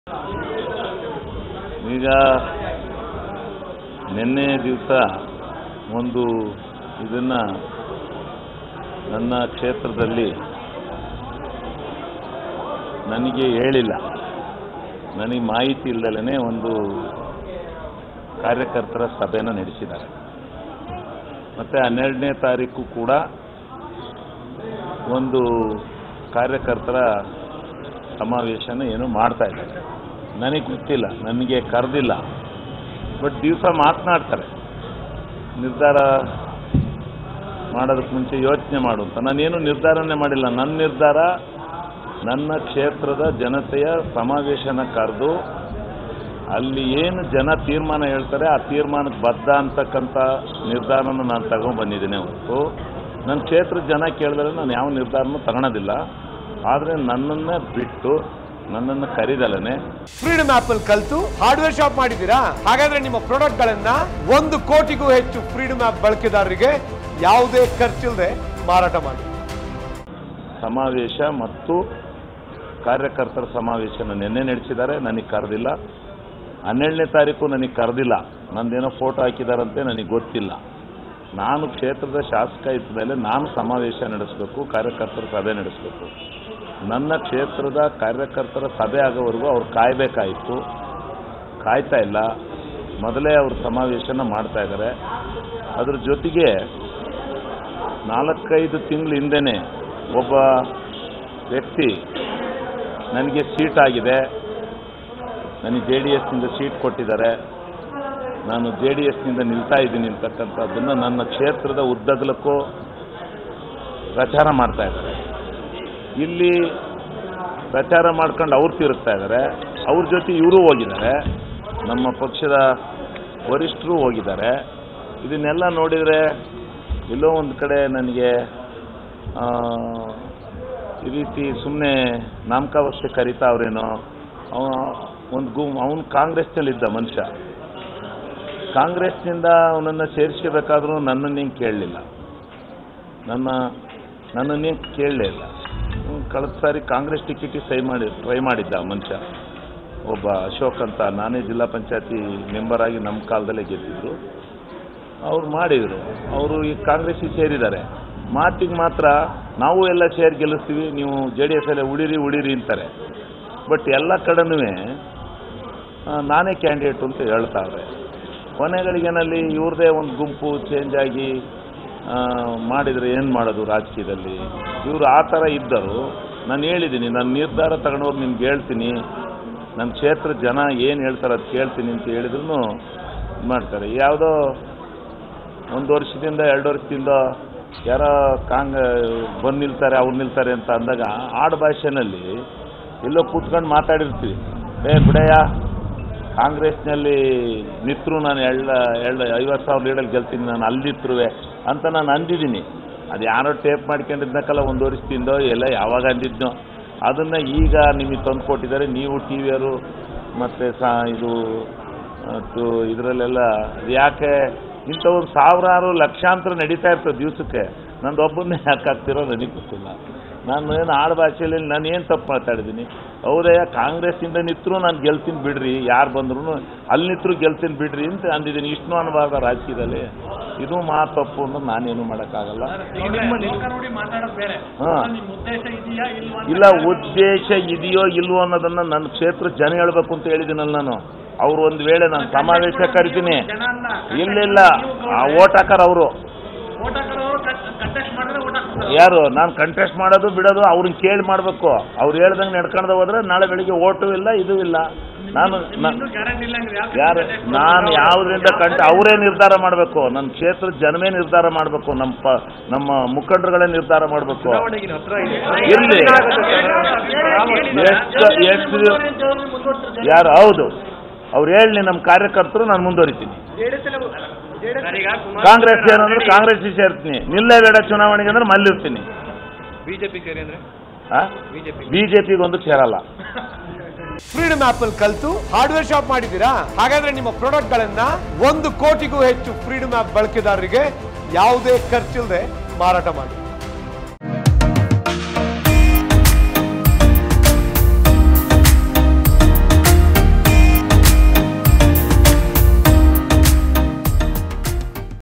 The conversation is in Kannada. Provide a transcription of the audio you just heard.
ಈಗ ನಿನ್ನೆ ದಿವಸ ಒಂದು ಇದನ್ನು ನನ್ನ ಕ್ಷೇತ್ರದಲ್ಲಿ ನನಗೆ ಹೇಳಿಲ್ಲ ನನಗೆ ಮಾಹಿತಿ ಇಲ್ಲದಲೇ ಒಂದು ಕಾರ್ಯಕರ್ತರ ಸಭೆನ ನಡೆಸಿದ್ದಾರೆ ಮತ್ತು ಹನ್ನೆರಡನೇ ತಾರೀಕು ಕೂಡ ಒಂದು ಕಾರ್ಯಕರ್ತರ ಸಮಾವೇಶನ ಏನು ಮಾಡ್ತಾ ಇದ್ದಾರೆ ನನಗೆ ಗೊತ್ತಿಲ್ಲ ನನಗೆ ಕರೆದಿಲ್ಲ ಬಟ್ ದಿವಸ ಮಾತನಾಡ್ತಾರೆ ನಿರ್ಧಾರ ಮಾಡೋದಕ್ಕೆ ಮುಂಚೆ ಯೋಚನೆ ಮಾಡು ಅಂತ ನಾನೇನು ನಿರ್ಧಾರನೇ ಮಾಡಿಲ್ಲ ನನ್ನ ನಿರ್ಧಾರ ನನ್ನ ಕ್ಷೇತ್ರದ ಜನತೆಯ ಸಮಾವೇಶನ ಕರೆದು ಅಲ್ಲಿ ಏನು ಜನ ತೀರ್ಮಾನ ಹೇಳ್ತಾರೆ ಆ ತೀರ್ಮಾನಕ್ಕೆ ಬದ್ಧ ಅಂತಕ್ಕಂಥ ನಿರ್ಧಾರನ ನಾನು ತಗೊಂಡ್ಬಂದಿದ್ದೇನೆ ಹೊರತು ನನ್ನ ಕ್ಷೇತ್ರದ ಜನ ಕೇಳಿದ್ರೆ ನಾನು ಯಾವ ನಿರ್ಧಾರನೂ ತಗೊಳೋದಿಲ್ಲ ಆದರೆ ನನ್ನನ್ನು ಬಿಟ್ಟು ನನ್ನನ್ನು ಕರೀದಲನೆ ಫ್ರೀಡಮ್ ಆಪ್ ಅಲ್ಲಿ ಕಲ್ತು ಹಾರ್ಡ್ವೇರ್ ಶಾಪ್ ಮಾಡಿದ್ದೀರಾ ಹಾಗಾದ್ರೆ ನಿಮ್ಮ ಪ್ರಾಡಕ್ಟ್ ಗಳನ್ನ ಒಂದು ಕೋಟಿಗೂ ಹೆಚ್ಚು ಫ್ರೀಡಮ್ ಆಪ್ ಬಳಕೆದಾರರಿಗೆ ಯಾವುದೇ ಖರ್ಚಿಲ್ಲದೆ ಮಾರಾಟ ಮಾಡಿ ಸಮಾವೇಶ ಮತ್ತು ಕಾರ್ಯಕರ್ತರ ಸಮಾವೇಶನ ನಿನ್ನೆ ನಡೆಸಿದ್ದಾರೆ ನನಗೆ ಕರೆದಿಲ್ಲ ಹನ್ನೆರಡನೇ ತಾರೀಕು ನನಗೆ ಕರೆದಿಲ್ಲ ನಂದೇನೋ ಫೋಟೋ ಹಾಕಿದಾರಂತೆ ನನಗೆ ಗೊತ್ತಿಲ್ಲ ನಾನು ಕ್ಷೇತ್ರದ ಶಾಸಕ ಇದ್ದ ಮೇಲೆ ನಾನು ಸಮಾವೇಶ ನಡೆಸಬೇಕು ಕಾರ್ಯಕರ್ತರ ಸಭೆ ನಡೆಸಬೇಕು ನನ್ನ ಕ್ಷೇತ್ರದ ಕಾರ್ಯಕರ್ತರ ಸಭೆ ಆಗೋವರೆಗೂ ಅವ್ರು ಕಾಯಬೇಕಾಯಿತು ಕಾಯ್ತಾ ಇಲ್ಲ ಮೊದಲೇ ಅವ್ರು ಸಮಾವೇಶನ ಮಾಡ್ತಾ ಇದ್ದಾರೆ ಅದ್ರ ಜೊತೆಗೆ ನಾಲ್ಕೈದು ತಿಂಗಳ ಹಿಂದೆನೇ ಒಬ್ಬ ವ್ಯಕ್ತಿ ನನಗೆ ಸೀಟ್ ಆಗಿದೆ ನನಗೆ ಜೆ ಡಿ ಎಸ್ನಿಂದ ಸೀಟ್ ಕೊಟ್ಟಿದ್ದಾರೆ ನಾನು ಜೆ ಡಿ ಎಸ್ನಿಂದ ನಿಲ್ತಾ ಇದ್ದೀನಿ ಅಂತಕ್ಕಂಥದ್ದನ್ನು ನನ್ನ ಕ್ಷೇತ್ರದ ಉದ್ದಗಲಕ್ಕೂ ಪ್ರಚಾರ ಮಾಡ್ತಾ ಇದ್ದಾರೆ ಇಲ್ಲಿ ಪ್ರಚಾರ ಮಾಡ್ಕೊಂಡು ಅವ್ರು ತಿರುಗ್ತಾ ಇದ್ದಾರೆ ಅವ್ರ ಜೊತೆ ಇವರು ಹೋಗಿದ್ದಾರೆ ನಮ್ಮ ಪಕ್ಷದ ವರಿಷ್ಠರು ಹೋಗಿದ್ದಾರೆ ಇದನ್ನೆಲ್ಲ ನೋಡಿದರೆ ಎಲ್ಲೋ ಒಂದು ಕಡೆ ನನಗೆ ಆ, ಈ ರೀತಿ ಸುಮ್ಮನೆ ನಾಮಕಾವಸ್ಥೆ ಕರಿತಾ ಅವ್ರೇನೋ ಅವ ಒಂದು ಗು ಅವನು ಕಾಂಗ್ರೆಸ್ನಲ್ಲಿದ್ದ ಮನುಷ್ಯ ಕಾಂಗ್ರೆಸ್ನಿಂದ ಅವನನ್ನು ಸೇರಿಸ್ಕೋಬೇಕಾದ್ರೂ ನನ್ನನ್ನೇನು ಕೇಳಲಿಲ್ಲ ನನ್ನ ನನ್ನನ್ನೇನು ಕೇಳಲೇ ಇಲ್ಲ ಅವ್ನು ಕಳೆದ ಸಾರಿ ಕಾಂಗ್ರೆಸ್ ಟಿಕೆಟಿಗೆ ಸೈ ಮಾಡಿ ಟ್ರೈ ಮಾಡಿದ್ದ ಆ ಮನುಷ್ಯ ಒಬ್ಬ ಅಶೋಕ್ ಅಂತ ನಾನೇ ಜಿಲ್ಲಾ ಪಂಚಾಯತಿ ಮೆಂಬರ್ ಆಗಿ ನಮ್ಮ ಕಾಲದಲ್ಲೇ ಗೆದ್ದಿದ್ರು ಅವ್ರು ಮಾಡಿದರು ಅವರು ಈಗ ಕಾಂಗ್ರೆಸ್ಸಿಗೆ ಸೇರಿದ್ದಾರೆ ಮಾತಿಗೆ ಮಾತ್ರ ನಾವು ಎಲ್ಲ ಸೇರಿ ಗೆಲ್ಲಿಸ್ತೀವಿ ನೀವು ಜೆ ಡಿ ಎಸ್ ಅಲ್ಲೇ ಉಳಿರಿ ಉಳಿರಿ ಅಂತಾರೆ ಬಟ್ ಎಲ್ಲ ಕಡೆನೂ ನಾನೇ ಕ್ಯಾಂಡಿಡೇಟು ಅಂತ ಹೇಳ್ತಾವ್ರೆ ಕೊನೆಗಳಿಗೇನಲ್ಲಿ ಇವ್ರದೇ ಒಂದು ಗುಂಪು ಚೇಂಜ್ ಆಗಿ ಆ, ಮಾಡಿದರೆ ಏನು ಮಾಡೋದು ರಾಜಕೀಯದಲ್ಲಿ ಇವರು ಆ ಥರ ಇದ್ದರು ನಾನು ಹೇಳಿದ್ದೀನಿ ನನ್ನ ನಿರ್ಧಾರ ತಗೊಂಡೋಗಿ ನಿಮ್ಗೆ ಹೇಳ್ತೀನಿ ನನ್ನ ಕ್ಷೇತ್ರ ಜನ ಏನು ಹೇಳ್ತಾರೆ ಅದು ಕೇಳ್ತೀನಿ ಅಂತ ಹೇಳಿದ್ರು ಮಾಡ್ತಾರೆ ಯಾವುದೋ ಒಂದು ವರ್ಷದಿಂದ ಎರಡು ವರ್ಷದಿಂದ ಯಾರೋ ಕಾಂಗ್ ಬಂದು ನಿಲ್ತಾರೆ ಅವ್ರು ನಿಲ್ತಾರೆ ಅಂತ ಅಂದಾಗ ಆಡು ಭಾಷೆನಲ್ಲಿ ಎಲ್ಲೋ ಕೂತ್ಕೊಂಡು ಮಾತಾಡಿರ್ತೀವಿ ಏ ಬಿಡಯ್ಯ ಕಾಂಗ್ರೆಸ್ನಲ್ಲಿ ನಿತ್ರು ನಾನು ಎರಡು ಎರಡು ಐವತ್ತು ಸಾವಿರ ಲೀಡಲ್ಲಿ ಗೆಲ್ತೀನಿ ನಾನು ಅಲ್ಲಿ ನಿತ್ರುವೆ ಅಂತ ನಾನು ಅಂದಿದ್ದೀನಿ ಅದು ಯಾರೋ ಟೇಪ್ ಮಾಡ್ಕೊಂಡಿದ್ನಕ್ಕಲ್ಲ ಒಂದು ವರ್ಷದಿಂದ ಎಲ್ಲ ಯಾವಾಗ ಅಂದಿದ್ನೋ ಅದನ್ನು ಈಗ ನಿಮಗೆ ತಂದು ಕೊಟ್ಟಿದ್ದಾರೆ ನೀವು ಟಿ ವಿಯವರು ಮತ್ತು ಸಾ ಇದು ಮತ್ತು ಇದರಲ್ಲೆಲ್ಲ ಅದು ಯಾಕೆ ಇಂಥ ಒಂದು ಸಾವಿರಾರು ಲಕ್ಷಾಂತರ ನಡೀತಾ ಇರ್ತದೆ ದಿವಸಕ್ಕೆ ನಂದು ಒಬ್ಬನ್ನೇ ಯಾಕೆ ಆಗ್ತಿರೋ ನನಗೆ ಗೊತ್ತಿಲ್ಲ ನಾನು ಏನು ಆಡು ಭಾಷೆಯಲ್ಲಿ ನಾನು ಏನು ತಪ್ಪು ಮಾತಾಡಿದ್ದೀನಿ ಹೌದಯ್ಯ ಕಾಂಗ್ರೆಸ್ಸಿಂದ ನಿಂತರೂ ನಾನು ಗೆಲ್ತೀನಿ ಬಿಡ್ರಿ ಯಾರು ಬಂದ್ರು ಅಲ್ಲಿ ನಿಂತರೂ ಗೆಲ್ತೀನಿ ಬಿಡ್ರಿ ಅಂತ ಅಂದಿದ್ದೀನಿ ಇಷ್ಟು ಅನ್ಬಾರ್ದ ರಾಜಕೀಯದಲ್ಲಿ ಇದು ಮಾ ತಪ್ಪು ಅಂದ್ರೆ ನಾನೇನು ಮಾಡೋಕ್ಕಾಗಲ್ಲ ಈಗ ನಿಮ್ಮ ಲೋಕ ನೋಡಿ ಮಾತಾಡೋದು ಬೇರೆ ಹಾ. ನಿಮ್ಮ ಉದ್ದೇಶ ಇದೆಯಾ ಇಲ್ವಾ ಅಂತ ಇಲ್ಲ ಉದ್ದೇಶ ಇದೆಯೋ ಇಲ್ವೋ ಅನ್ನೋದನ್ನ ನನ್ನ ಕ್ಷೇತ್ರ ಜನ ಹೇಳ್ಬೇಕು ಅಂತ ಹೇಳಿದ್ದೀನಲ್ಲ ನಾನು ಅವ್ರು ಒಂದು ವೇಳೆ ನಾನು ಸಮಾವೇಶ ಕರಿತೀನಿ ಜನ ಅಲ್ಲ ಇಲ್ಲ ಇಲ್ಲ ಆ ಓಟ್ ಹಾಕರ್ ಅವರು ಓಟ್ ಹಾಕೋರು ಕಂಟೆಸ್ಟ್ ಮಾಡಿದ್ರೆ ಓಟ್ ಹಾಕ್ತಾರೆ ಯಾರು ನಾನು ಕಂಟೆಸ್ಟ್ ಮಾಡೋದು ಬಿಡೋದು ಅವ್ರನ್ನ ಕೇಳಿ ಮಾಡಬೇಕು ಅವ್ರು ಹೇಳ್ದಂಗೆ ನಡ್ಕೊಂಡು ಹೋದ್ರೆ ನಾಳೆ ಬೆಳಿಗ್ಗೆ ಓಟು ಇಲ್ಲ ಇದು ಇಲ್ಲ ನಾನು ನ- ಇನ್ನೂ ಗ್ಯಾರಂಟಿ ಇಲ್ಲ ಅಂದ್ರೆ ಯಾಕೆ ಯಾರು contest ನಾನು ಮಾಡೋದು? ಯಾವುದರಿಂದ ಕಂಟ ಅವರೇ ನಿರ್ಧಾರ ಮಾಡಬೇಕು ನನ್ನ ಕ್ಷೇತ್ರದ ಜನವೇ ನಿರ್ಧಾರ ಮಾಡಬೇಕು ನಮ್ಮ ಪ ನಮ್ಮ ಮುಖಂಡರುಗಳೇ ನಿರ್ಧಾರ ಮಾಡಬೇಕು ಇರ್ಲಿ. ಎಷ್ಟು ಎಷ್ಟು ಯಾರು ಹೌದು ಅವ್ರು ಹೇಳಿ ನಮ್ಮ ಕಾರ್ಯಕರ್ತರು ನಾನು ಮುಂದುವರಿತೀನಿ ಸರ್, ಈಗ ಕುಮಾರ್ ಕಾಂಗ್ರೆಸ್ ಏನಂದ್ರೆ ಕಾಂಗ್ರೆಸ್ ಸೇರ್ತೀನಿ ನಿಲ್ಲೇ ಬೇಡ ಚುನಾವಣೆಗೆ ಅಂದ್ರೆ ಮಲ್ಲಿರ್ತೀನಿ ಬಿಜೆಪಿ ಸೇರಿ ಅಂದ್ರೆ ಬಿಜೆಪಿ ಬಿಜೆಪಿಗೆ ಒಂದು ಸೇರಲ್ಲ ಫ್ರೀಡಮ್ ಆಪ್ ಅಲ್ಲಿ ಕಲ್ತು ಹಾರ್ಡ್ವೇರ್ ಶಾಪ್ ಮಾಡಿದ್ದೀರಾ ಹಾಗಾದ್ರೆ ನಿಮ್ಮ ಪ್ರಾಡಕ್ಟ್ ಗಳನ್ನ ಒಂದು ಕೋಟಿಗೂ ಹೆಚ್ಚು ಫ್ರೀಡಮ್ ಆಪ್ ಬಳಕೆದಾರರಿಗೆ ಯಾವುದೇ ಖರ್ಚಿಲ್ಲದೆ ಮಾರಾಟ ಮಾಡಿ